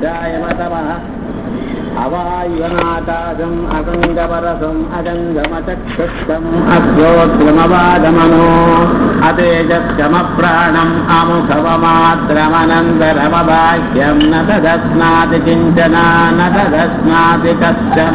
ध्यायमतमः अवायुनाकाशम् असङ्गपरसम् अजङ्गमचक्षुष्टम् अश्रोत्रमवादमनो अतेजस्कमप्राणम् अमुखवमात्रमनन्दरमबाह्यम् न तदस्नाति किञ्चन न तदस्नाति कश्चन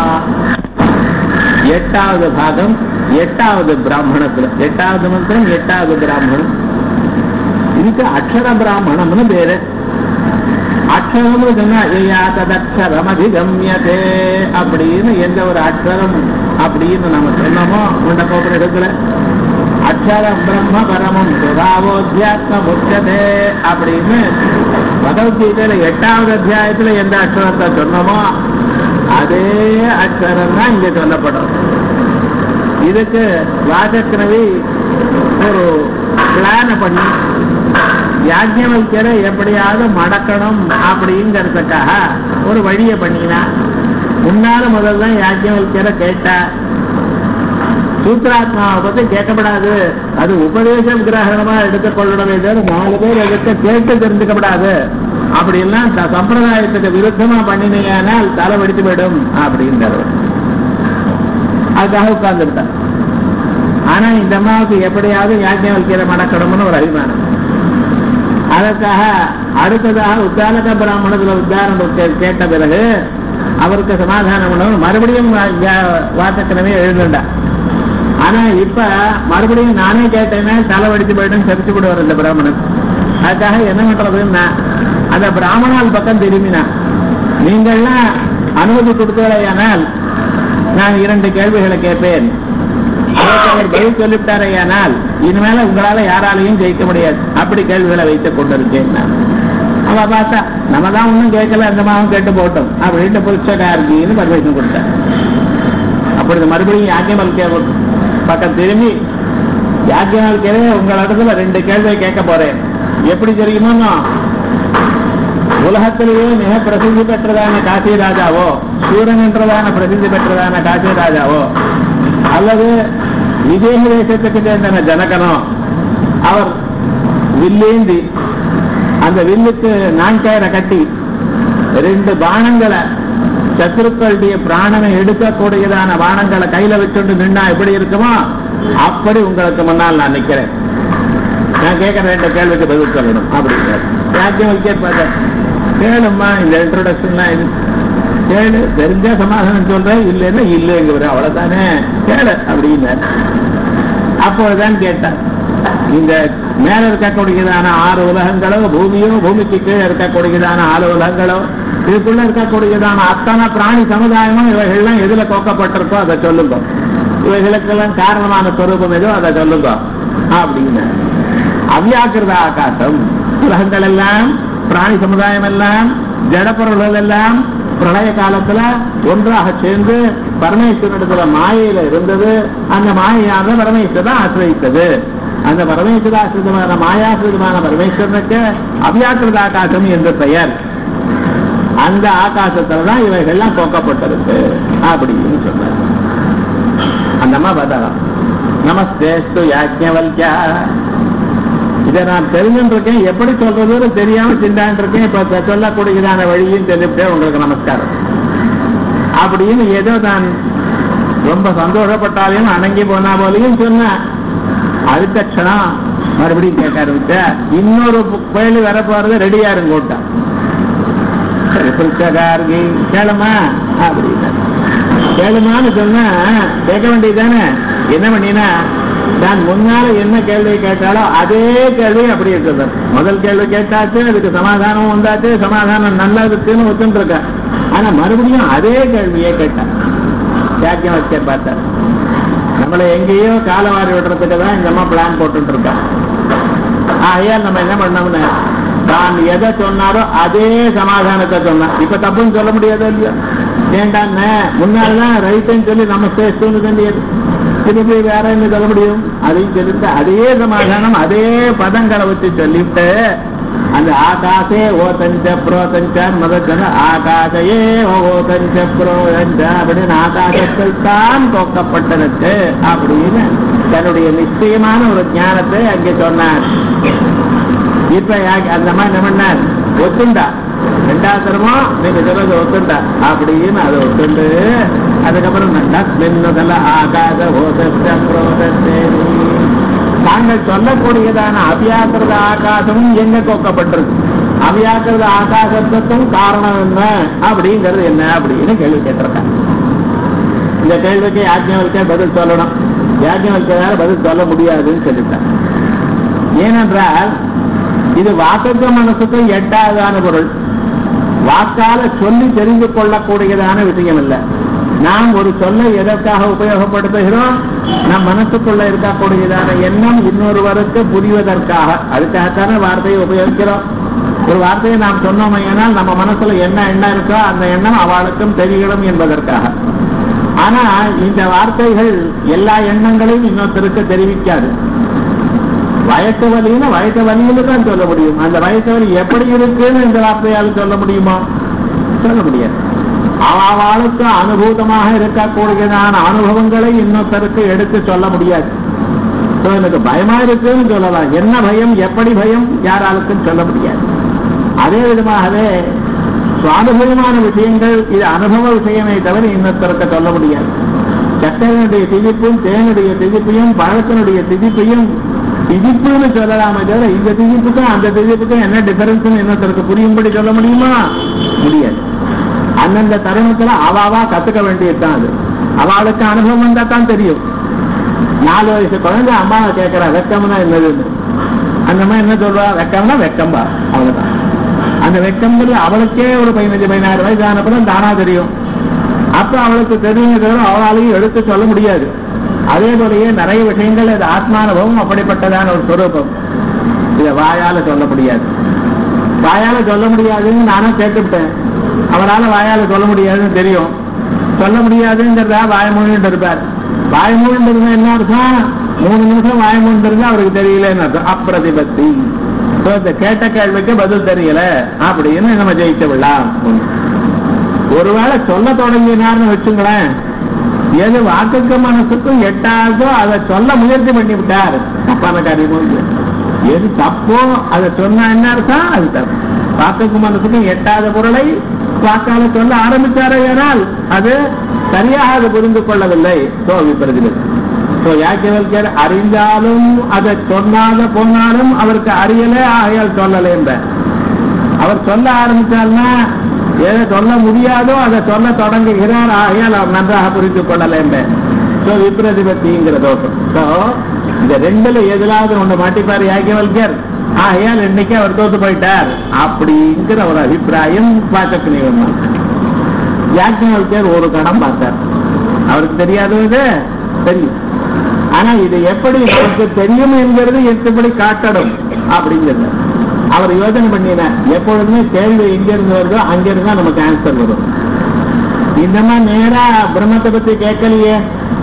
எட்டாவது பாகம் எட்டாவது பிராமணத்துல எட்டாவது மந்திரம் எட்டாவது பிராமணம் இதுக்கு அக்ஷர பிராமணம்னு பேரு அக்ஷரம்னு சொன்னா ஐயா ததக்ஷரம் அதிகம்யதே அப்படின்னு எந்த ஒரு அக்ஷரம் அப்படின்னு நம்ம சொன்னோமோ உண்ட கோபுரத்துல அக்ஷரம் பிரம்ம பரமம் சுதாவோத்தியாத்ம முச்சதே அப்படின்னு பகவத்கீதையில எட்டாவது அத்தியாயத்துல எந்த அக்ஷரத்தை சொன்னோமோ அதே அக்ஷரம் தான் இங்க சொல்லப்படும் இதுக்கு வாசக்கிரவி ஒரு பிளான பண்ணி யாஜ்யவல்யரை எப்படியாவது மடக்கணும் அப்படிங்கிறதுக்காக ஒரு வழியை பண்ணினா முன்னால முதல்ல யாஜ்யவல்யரை கேட்டா சூத்ராத்மாவை பத்தி கேட்கப்படாது அது உபதேசம் கிரகணமா எடுத்துக்கொள்ளணுமே தவிர நாலு பேர் எடுத்து கேட்டு தெரிஞ்சுக்கப்படாது அப்படின்லாம் த- சம்பிரதாயத்துக்கு விருத்தமா பண்ணினீங்கன்னால் தலை வெடித்து போயிடும் அப்படின்றது அதுக்காக உட்கார்ந்துருந்தார் ஆனா இந்த அம்மாவுக்கு எப்படியாவது யாஜ்யம் வைக்கிற மடக்கணும்னு ஒரு அபிமானம் அதற்காக அடுத்ததாக உத்தாலக பிராமணத்துல உத்தாரணம் கே- கேட்ட பிறகு அவருக்கு சமாதானம் பண்ணணும் மறுபடியும் வாசக்கனவே எழுந்துட்டார் ஆனா இப்ப மறுபடியும் நானே கேட்டேன்னா தலை வெடிச்சு போயிட்டு செரிச்சு விடுவார் இந்த பிராமணன் அதுக்காக என்ன பண்றதுன்னா அந்த பிராமணால் பக்கம் திரும்பினா நீங்கள்லாம் அனுமதி கொடுத்தலையானால் நான் இரண்டு கேள்விகளை கேட்பேன் அதற்கு அவர் பதில் சொல்லிவிட்டாரையானால் இனிமேல உங்களால யாராலையும் ஜெயிக்க முடியாது அப்படி கேள்விகளை வைத்துக் கொண்டிருக்கேன் நான் அவ பார்த்தா நம்ம தான் ஒன்றும் கேட்கல அந்த மாவும் கேட்டு போட்டோம் அப்படின்ட்டு புருஷகார்கின்னு பர்மிஷன் கொடுத்தேன் அப்பொழுது மறுபடியும் யாக்கியமல்கே பக்கம் திரும்பி யாக்கியமல்கே உங்களிடத்துல ரெண்டு கேள்வியை கேட்க போறேன் எப்படி தெரியுமோ உலகத்திலேயே மிக பிரசித்தி பெற்றதான காசி ராஜாவோ சூரன் என்றதான பிரசித்தி பெற்றதான காசி ராஜாவோ அல்லது விதேக தேசத்துக்கு சேர்ந்தன ஜனகனோ அவர் வில்லேந்தி அந்த வில்லுக்கு நான்கயிறை கட்டி ரெண்டு பானங்களை சத்துருக்களுடைய பிராணனை எடுக்கக்கூடியதான பானங்களை கையில வச்சுட்டு நின்னா எப்படி இருக்குமோ அப்படி உங்களுக்கு முன்னால் நான் நிக்கிறேன் நான் கேட்கிற ரெண்டு கேள்விக்கு பதில் சொல்லணும் அப்படிங்கிறார் யாக்கியம் வைக்க கேளும்மா இந்த இன்ட்ரோடக்ஷன்லாம் இது கேளு தெரிஞ்சா சமாதானம் சொல்றேன் இல்லைன்னா இல்லைங்கிற அவ்வளவுதானே கேளு அப்படின்னார் அப்பொழுதுதான் கேட்டார் இந்த மேல இருக்கக்கூடியதான ஆறு உலகங்களோ பூமியோ பூமிக்கு கீழே இருக்கக்கூடியதான ஆறு உலகங்களோ இதுக்குள்ள இருக்கக்கூடியதான அத்தனை பிராணி சமுதாயமும் இவைகள்லாம் எதுல கோக்கப்பட்டிருக்கோ அதை சொல்லுங்க இவைகளுக்கெல்லாம் காரணமான சொரூபம் எதோ அதை சொல்லுங்க அப்படின்னு அவ்யாக்கிருத ஆகாசம் உலகங்கள் எல்லாம் பிராணி சமுதாயம் எல்லாம் ஜடப்பொருள்கள் எல்லாம் பிரளய காலத்துல ஒன்றாக சேர்ந்து பரமேஸ்வரனிடத்துல மாயையில இருந்தது அந்த மாயையான பரமேஸ்வரன் ஆசிரியத்தது அந்த பரமேஸ்வராசிரிதமான மாயாசிரிதமான பரமேஸ்வரனுக்கு அவ்யாக்கிருத ஆகாசம் என்று பெயர் அந்த ஆகாசத்துலதான் இவைகள்லாம் போக்கப்பட்டிருக்கு அப்படின்னு சொன்னார் அந்த அம்மா பார்த்தா நமஸ்தேஸ்து யாஜ்ஞவல்யா இதை நான் தெரிஞ்சுருக்கேன் எப்படி சொல்றதுன்னு தெரியாம சிந்தான் இருக்கேன் இப்ப சொல்லக்கூடியதான வழியும் சொல்லிவிட்டேன் உங்களுக்கு நமஸ்காரம் அப்படின்னு ஏதோ நான் ரொம்ப சந்தோஷப்பட்டாலையும் அடங்கி போனா போலையும் சொன்னேன் அடுத்த க்ஷணம் மறுபடியும் கேட்க ஆரம்பிச்ச இன்னொரு கேள்வி வரப்போறது ரெடியா இருங்கோட்டா சரி புருஷகார்கி கேளுமா அப்படின்னா கேளுமான்னு சொன்னா கேட்க வேண்டியதுதானே என்ன பண்ணினா நான் முன்னால என்ன கேள்வி கேட்டாலோ அதே கேள்வி அப்படி இருக்குது முதல் கேள்வி கேட்டாச்சு அதுக்கு சமாதானம் வந்தாச்சு சமாதானம் நல்லா இருக்குன்னு ஒத்துட்டு இருக்க ஆனா மறுபடியும் அதே கேள்வியே கேட்டேன் யாக்கியம் வச்ச பார்த்தேன் நம்மளை எங்கேயோ காலவாரி விடுறதுக்கு தான் இந்த அம்மா பிளான் போட்டுட்டு இருக்கா ஆகையால் நம்ம என்ன பண்ணோம்னு தான் எதை சொன்னாரோ அதே சமாதானத்தை சொன்னான் இப்ப தப்புன்னு சொல்ல முடியாதோ இல்லையா ஏண்டான்னு முன்னால்தான் ரைட்டுன்னு சொல்லி நம்ம பேசுன்னு வேண்டியது திருப்பி வேற என்ன சொல்ல முடியும் அதையும் சொல்லிட்டு அதே சமாதானம் அதே பதங்களை வச்சு சொல்லிவிட்டு அந்த ஆகாசே ஓதஞ்ச புரோதஞ்ச மதஜன ஆகாசையே ஓதஞ்ச புரோதஞ்ச அப்படின்னு ஆகாசத்தில் தான் தோக்கப்பட்டதற்கு அப்படின்னு தன்னுடைய நிச்சயமான ஒரு ஞானத்தை அங்கே சொன்னார் இப்ப யா- அந்த மாதிரி என்ன பண்ணார் ஒத்துண்டா ரெண்டாவது தரமும் நீங்க சொல்றது ஒத்துண்டா அப்படின்னு அதை ஒத்துண்டு அதுக்கப்புறம் தஸ்மின்னுதல ஆகாத ஓதஸ்த புரோதஸ்தேரி தாங்கள் சொல்லக்கூடியதான அவியாக்கிரத ஆகாசமும் எங்க கோக்கப்பட்டிருக்கு அவியாக்கிரத ஆகாசத்துக்கும் காரணம் என்ன அப்படிங்கிறது என்ன அப்படின்னு கேள்வி கேட்டிருக்காங்க இந்த கேள்விக்கு யாஜ்ஞவல்கர் பதில் சொல்லணும் யாஜ்ஞவல்கரால் பதில் சொல்ல முடியாதுன்னு சொல்லிட்டார் ஏனென்றால் இது வாக்குக்கு மனசுக்கும் எட்டாவதான பொருள் வாக்கால சொல்லி தெரிந்து கொள்ளக்கூடியதான விஷயம் இல்லை நாம் ஒரு சொல்லை எதற்காக உபயோகப்படுத்துகிறோம் நம் மனசுக்குள்ள இருக்கக்கூடியதான எண்ணம் இன்னொருவருக்கு புரிவதற்காக அதுக்காகத்தானே வார்த்தையை உபயோகிக்கிறோம் ஒரு வார்த்தையை நாம் சொன்னோமையானால் நம்ம மனசுல என்ன எண்ணம் இருக்கோ அந்த எண்ணம் அவளுக்கும் தெரியணும் என்பதற்காக ஆனா இந்த வார்த்தைகள் எல்லா எண்ணங்களையும் இன்னொருத்தருக்கு தெரிவிக்காது வயசு வலின்னு வயசு வலியில தான் சொல்ல முடியும் அந்த வயசு வலி எப்படி இருக்குன்னு இந்த வார்த்தையால் சொல்ல முடியுமா சொல்ல முடியாது அவளுக்கு அனுபூதமாக இருக்கக்கூடியதான அனுபவங்களை இன்னொருத்தருக்கு எடுத்து சொல்ல முடியாது So, எனக்கு பயமா இருக்குன்னு சொல்லலாம் என்ன பயம் எப்படி பயம் யாராலுக்கும் சொல்ல முடியாது அதே விதமாகவே சுவானுபவமான விஷயங்கள் இது அனுபவ விஷயமே தவிர இன்னொருத்தருக்கு சொல்ல முடியாது சக்கரனுடைய திதிப்பும் தேனுடைய திதிப்பையும் பழத்தினுடைய திதிப்பையும் திதிப்புன்னு சொல்லலாமே தவிர இந்த திதிப்புக்கும் அந்த திதிப்புக்கும் என்ன டிஃபரன்ஸ் இன்னொருத்தருக்கு புரியும்படி சொல்ல முடியுமா முடியாது அந்தந்த தருணத்துல அவாவா கத்துக்க வேண்டியதுதான் அது அவளுக்கு அனுபவம் வந்தா தான் தெரியும் நாலு வயசு குழந்தை அம்மாவை கேட்கறா வெக்கம்னா என்னதுன்னு அந்த மாதிரி என்ன சொல்றா வெக்கம்னா வெக்கம்பா அவ்வளவுதான் அந்த வெக்கம்ங்கிறது அவளுக்கே ஒரு பதினஞ்சு பதினாறு வயசு ஆனப்பறம் தானா தெரியும் அப்ப அவளுக்கு தெரியுங்க தவிர அவளாலையும் எடுத்து சொல்ல முடியாது அதே போலயே நிறைய விஷயங்கள் அது ஆத்மானுபவம் அப்படிப்பட்டதான ஒரு சொரூபம் இதை வாயால சொல்ல முடியாது வாயால சொல்ல முடியாதுன்னு நானும் கேட்டுவிட்டேன் அவரால் வாயால சொல்ல முடியாதுன்னு தெரியும் சொல்ல முடியாதுங்கிறதா வாய மூழ்கிட்டு இருப்பார் வாய மூழ்கிட்டு இருந்தா என்ன அர்த்தம் மூணு நிமிஷம் வாய மூழ்கிட்டு இருந்தா அவருக்கு தெரியலன்னு அர்த்தம் அப்பிரதிபத்தி So, இந்த கேட்ட கேள்விக்கு பதில் தெரியல அப்படின்னு நம்ம ஜெயிக்க விடலாம் ஒருவேளை சொல்ல தொடங்கினார்னு வச்சுங்களேன் எது வாக்குக்கு மனசுக்கும் எட்டாதோ அதை சொல்ல முயற்சி பண்ணி விட்டார் தப்பான காரியமும் இல்லை. எது தப்போ அதை சொன்னா என்ன அர்த்தம் அது தப்பு வாக்குக்கு மனசுக்கும் எட்டாத பொருளை வாக்கால சொல்ல ஆரம்பிச்சாரே ஆனால் அது சரியாக அது புரிந்து கொள்ளவில்லை சோ விபரதிபதி சோ யாக்கியவல்கர் அறிந்தாலும் அதை சொன்னாத போனாலும் அவருக்கு அறியல ஆகையால் சொல்லல என்ற அவர் சொல்ல ஆரம்பிச்சார்னா எதை சொல்ல முடியாதோ அதை சொல்ல தொடங்குகிறார் ஆகையால் அவர் நன்றாக புரிந்து கொள்ளல என்ற சோ விப்ரதிபத்திங்கிற தோஷம் சோ இந்த ரெண்டுல எதிலாவது ஒண்ணு மாட்டிப்பார் யாக்கியவல்கர் ஆகையால் இன்னைக்கு அவர் தோத்து போயிட்டார் அப்படிங்கிற ஒரு அபிப்பிராயம் பார்க்க நிகழ்மா யாக்கியவல்கர் ஒரு கணம் பார்த்தார் அவருக்கு தெரியாதது இது தெரியும் ஆனா இது எப்படி நமக்கு தெரியும் என்கிறது எப்படி காட்டணும் அப்படிங்கிறது அவர் யோசனை பண்ணினார் எப்பொழுதுமே கேள்வி எங்க இருந்து வருதோ அங்க இருந்தா நமக்கு ஆன்சர் வரும் இந்த மாதிரி நேரா பிரம்மத்தை பத்தி கேட்கலையே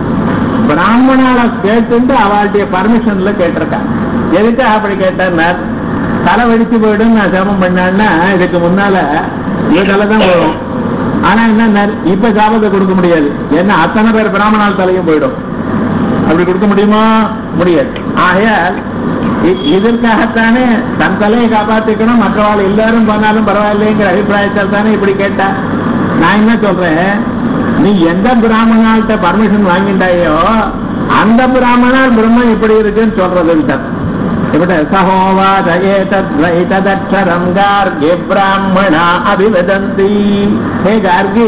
பிராமணால கேட்டு அவளுடைய பர்மிஷன்ல கேட்டிருக்காங்க எதுக்கு அப்படி கேட்டார் தலை வெடிச்சு போயிடும் நான் ஜபம் பண்ணான்னா இதுக்கு முன்னால இவதால தான் வரும் ஆனா என்ன இப்ப சாபத்தை கொடுக்க முடியாது ஏன்னா அத்தனை பேர் பிராமணால் தலையும் போயிடும் அப்படி கொடுக்க முடியுமா முடியாது ஆகையால் இ- இதற்காகத்தானே தன் தலையை காப்பாத்திக்கணும் மற்றவாள் எல்லாரும் பண்ணாலும் பரவாயில்லைங்கிற அபிப்பிராயத்தால் தானே இப்படி கேட்டா நான் என்ன சொல்றேன் நீ எந்த பிராமணால்கிட்ட பர்மிஷன் வாங்கிட்டாயோ அந்த பிராமணால் பிரம்மம் இப்படி இருக்குன்னு சொல்றதுன்ட்டு இப்படி சகோவாத ஏதத்வைததக்ஷரம் கார்கே பிராமணா அபிவதந்தி ஹே கார்கி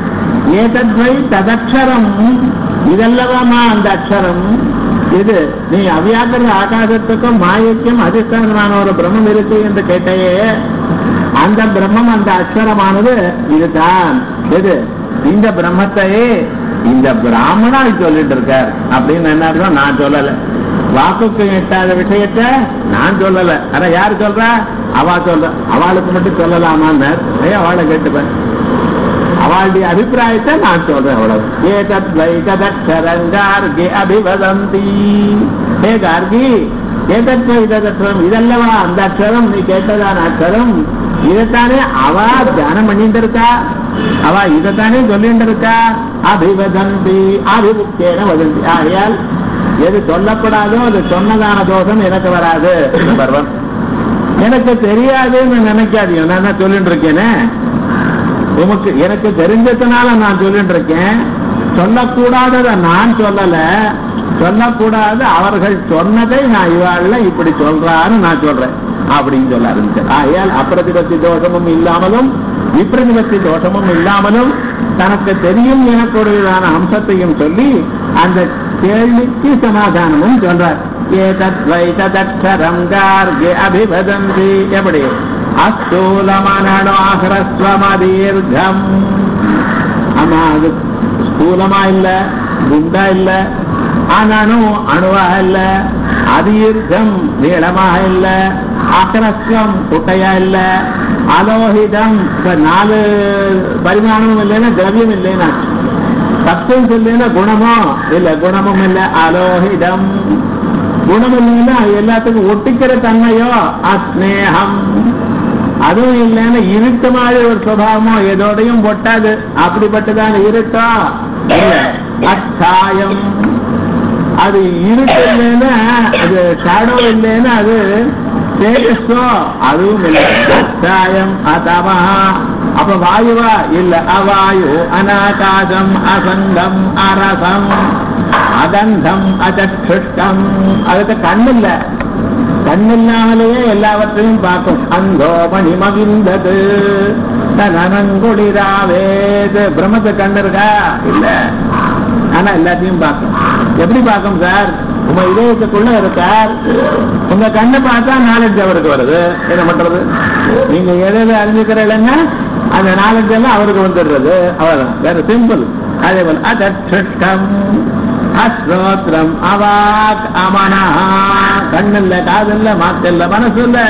ஏதத்வை ததக்ஷரம் இதல்லவாமா அந்த அக்ஷரம் இது நீ அவ்யாக்கிர ஆகாசத்துக்கும் மாயக்கும் அதிஷ்டானமான ஒரு பிரம்மம் இருக்கு என்று கேட்டையே அந்த பிரம்மம் அந்த அக்ஷரமானது இதுதான் எது இந்த பிரம்மத்தையே இந்த பிராமணால் சொல்லிட்டு இருக்கார் அப்படின்னு என்ன அர்த்தம்? நான் சொல்லல வாக்குக்கு எட்டாத விஷயத்த நான் சொல்லல ஆனா யாரு சொல்றா அவா சொல்ற அவளுக்கு மட்டும் சொல்லலாமான்னு அவளை கேட்டுப்பேன் அவளுடைய அபிப்பிராயத்தை நான் சொல்றேன் அவ்வளவு ஏதத் வைகதக்ஷரங்கார்கி அபிவதந்தி ஹே கார்கி ஏதத் வைகதக்ஷரம் இதல்லவா அந்த அக்ஷரம் நீ கேட்டதான அக்ஷரம் இதைத்தானே அவ தியானம் பண்ணிட்டு இருக்கா அவ இதைத்தானே சொல்லிட்டு இருக்கா அபிவதந்தி அபிமுக்தேன வதந்தி ஆகையால் எது சொல்லப்படாதோ அது சொன்னதான தோஷம் எனக்கு வராது நம்பர் ஒன் எனக்கு தெரியாதுன்னு நினைக்காதீங்க நான் தான் சொல்லிட்டு இருக்கேனே உமக்கு எனக்கு தெரிஞ்சதுனால நான் சொல்லிட்டு இருக்கேன் சொல்லக்கூடாததை நான் சொல்லல சொல்லக்கூடாது அவர்கள் சொன்னதை நான் இவாள்ல இப்படி சொல்றாரு நான் சொல்றேன் அப்படின்னு சொல்ல ஆரம்பிச்சார் ஆகையால் அப்பிரதிபத்தி தோஷமும் இல்லாமலும் விப்ரதிபத்தி தோஷமும் இல்லாமலும் தனக்கு தெரியும் எனக்கூடியதான அம்சத்தையும் சொல்லி அந்த கேள்விக்கு சமாதானமும் சொல்றார் ஏதத் வைததக்ஷரம் கார்கே அபிவதந்தி எப்படி அஸ்தூலமனோஹரஸ்வமதீர்கம் ஆமா அது ஸ்தூலமா இல்ல குண்டா இல்ல ஆனாலும் அணுவாக இல்ல அதீர்க்கம் நீளமாக இல்ல அகரஸ்வம் குட்டையா இல்ல அலோகிதம் இப்ப நாலு பரிமாணமும் இல்லைன்னா திரவியம் இல்லைன்னா சப்தம் இல்லைன்னா குணமோ இல்ல குணமும் இல்ல அலோகிதம் குணம் இல்லைன்னா எல்லாத்துக்கும் ஒட்டிக்கிற தன்மையோ அஸ்னேகம் அதுவும் இல்லைன்னா இருக்க மாதிரி ஒரு சுபாவமோ எதோடையும் ஒட்டாது அப்படிப்பட்டதான இருக்கா இல்ல அச்சாயம் அது இருட்டு இல்லைன்னா அது ஷேடோ இல்லைன்னா அது தேஜஸோ அதுவும் இல்லை அச்சாயம் அதமா அப்ப வாயுவா இல்ல அவாயு அநாகாசம் அசங்கம் அரசம் அகந்தம் அச்சுஷ்டம் அதுக்கு கண்ணில்ல கண்ணில்லாமலேயே எல்லாவற்றையும் பார்க்கும் அந்தோ மணிமகிந்தது நனங்குடிராவேது பிரம்மத்து கண்ணு இருக்கா இல்ல ஆனா எல்லாத்தையும் பார்க்கும் எப்படி பார்க்கும் சார் உங்க இதயத்துக்குள்ள இருக்கார் உங்க கண்ணை பார்த்தா நாலெட்ஜ் அவருக்கு வருது என்ன பண்றது நீங்க எதை எதை அறிஞ்சுக்கிறீங்கன்னா அந்த நாலெட்ஜ் எல்லாம் அவருக்கு வந்துடுறது அவ்வளவுதான் வேற சிம்பிள் அதே போல அதட்சம் அஸ்ரோத்ரம் அவாக் அமனா கண்ணில்ல காதல்ல மாத்தல்ல மனசு இல்ல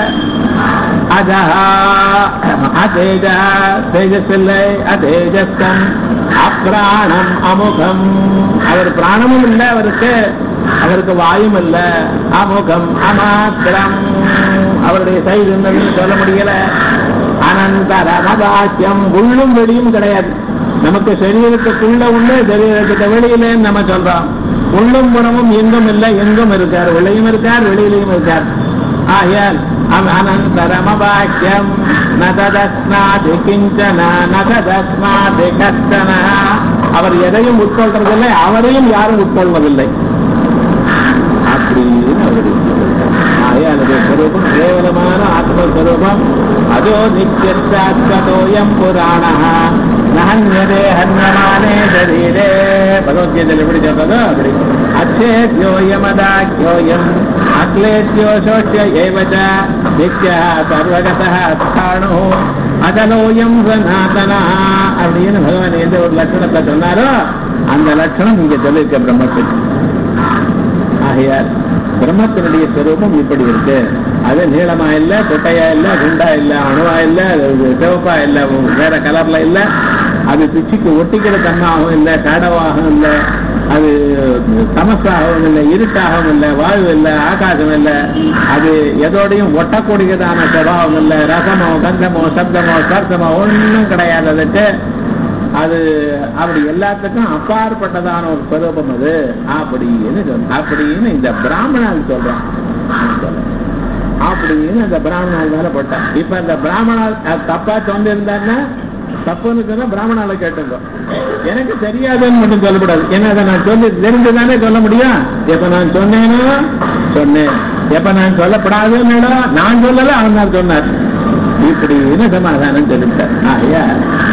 அஜஹா அதேஜ தேஜஸ் இல்லை அதேஜஸ்கம் அப்ராணம் அமுகம் அவர் பிராணமும் இல்லை அவருக்கு அவருக்கு வாயும் இல்ல அமுகம் அமாத்திரம் அவருடைய சைடு என்னன்னு சொல்ல முடியல அனந்தர மதாக்கியம் உள்ளும் வெளியும் கிடையாது நமக்கு சரீரத்துக்குள்ள உள்ள சரீரத்துக்கு வெளியிலேன்னு நம்ம சொல்றோம் உள்ளும் புறமும் எங்கும் இல்லை எங்கும் இருக்கார் வெளியும் இருக்கார் வெளியிலையும் இருக்கார் ஆயால் அனந்தரமபாக்கியம் நததஸ்னாதி கிஞ்சன நததஸ்னாதி கஷ்டன அவர் எதையும் உட்கொள்றதில்லை அவரையும் யாரும் உட்கொள்வதில்லை அப்படின்னு அவருடைய ஆயாளுடைய ஸ்வரூபம் கேவலமான ஆத்மஸ்வரூபம் அதோ நித்தியத்தோயம் புராண நகன்யதே ஹன்யமானே சரீரே பகவத்கீதையில் எப்படி சொல்றதோ அப்படி அச்சேத்யோயமதாக்கியோயம் அக்லேத்யோ சோஷ்ய ஏவச்ச நித்ய சர்வகத ஸ்தாணு அதலோயம் சனாதனா அப்படின்னு பகவான் எந்த ஒரு லட்சணத்தை சொன்னாரோ அந்த லட்சணம் இங்க சொல்லியிருக்க பிரம்மத்துக்கு ஆகையார் பிரம்மத்தினுடைய ஸ்வரூபம் இப்படி இருக்கு அது நீளமா இல்ல கொட்டையா இல்ல குண்டா இல்ல அணுவா இல்ல சிவப்பா இல்ல வேற கலர்ல இல்ல அது பிச்சுக்கு ஒட்டிக்கிற தன்மாகவும் இல்ல ஷேடோவாகவும் இல்ல அது தமசாகவும் இல்லை இருட்டாகவும் இல்லை வாயு இல்லை ஆகாசம் இல்லை அது எதோடையும் ஒட்டக்கூடியதான சுபாவம் இல்லை ரசமோ கந்தமோ சப்தமோ ஸ்பர்சமோ ஒன்றும் கிடையாது அதுக்கு அது அப்படி எல்லாத்துக்கும் அப்பாற்பட்டதான ஒரு ஸ்வரூபம் அது அப்படின்னு சொல் அப்படின்னு இந்த பிராமணால் சொல்றான் அப்படின்னு அந்த பிராமணால் மேல போட்டான் இப்ப இந்த பிராமணால் அது தப்பா சொந்திருந்தான்னா தப்புன்னு சொன்னா பிராமணால கேட்டுங்க எனக்கு தெரியாதுன்னு மட்டும் சொல்லக்கூடாது ஏன்னா அதை நான் சொல்லி தெரிஞ்சுதானே சொல்ல முடியும் எப்ப நான் சொன்னேனோ சொன்னேன் எப்ப நான் சொல்லப்படாதுன்னு நான் சொல்லல அவன் தான் சொன்னார் இப்படின்னு சமாதானம் சொல்லிட்டார் ஆகையா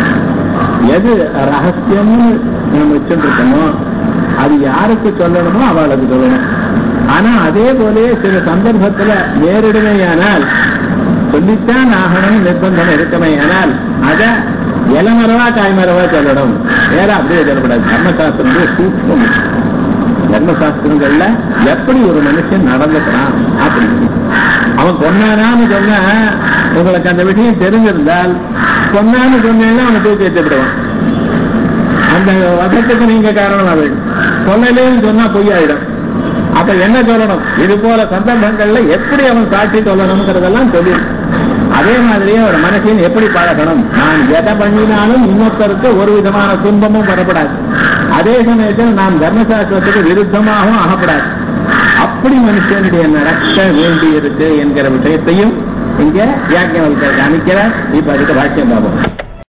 எது ரகசியம்னு நம்ம வச்சுட்டு இருக்கோமோ அது யாருக்கு சொல்லணுமோ அவளுக்கு சொல்லணும் ஆனா அதே போல சில சந்தர்ப்பத்துல நேரிடுமையானால் சொல்லித்தான் ஆகணும் நிர்பந்தம் இருக்குமையானால் அத இளமரவா காய்மரவா சொல்லணும் வேற அப்படியே சொல்லப்படாது தர்மசாஸ்திரம் சூக்மம் தர்மசாஸ்திரங்கள்ல எப்படி ஒரு மனுஷன் நடந்துக்கிறான் அப்படி அவன் கொன்னானான்னு சொன்னா உங்களுக்கு அந்த விஷயம் தெரிஞ்சிருந்தால் கொன்னான்னு சொன்னேன்னா அவனை தூக்கி வச்சுடுவான் அந்த வசத்துக்கு நீங்க காரணம் அது சொல்லலேன்னு சொன்னா பொய்யாயிடும் அப்ப என்ன சொல்லணும் இது போல சந்தர்ப்பங்கள்ல எப்படி அவன் சாட்சி சொல்லணுங்கிறதெல்லாம் சொல்லி அதே மாதிரியே ஒரு மனுஷன் எப்படி பழகணும் நான் எதை பண்ணினாலும் இன்னொருத்தருக்கு ஒரு விதமான துன்பமும் வரப்படாது அதே சமயத்தில் நாம் தர்மசாஸ்திரத்துக்கு விருத்தமாகவும் ஆகப்படாது அப்படி மனுஷனுடைய நடக்க வேண்டி இருக்கு என்கிற விஷயத்தையும் இங்க யாக்கியவல்கர் காமிக்கிறார் இப்ப அதுக்கு பாஷ்யம் பார்ப்போம்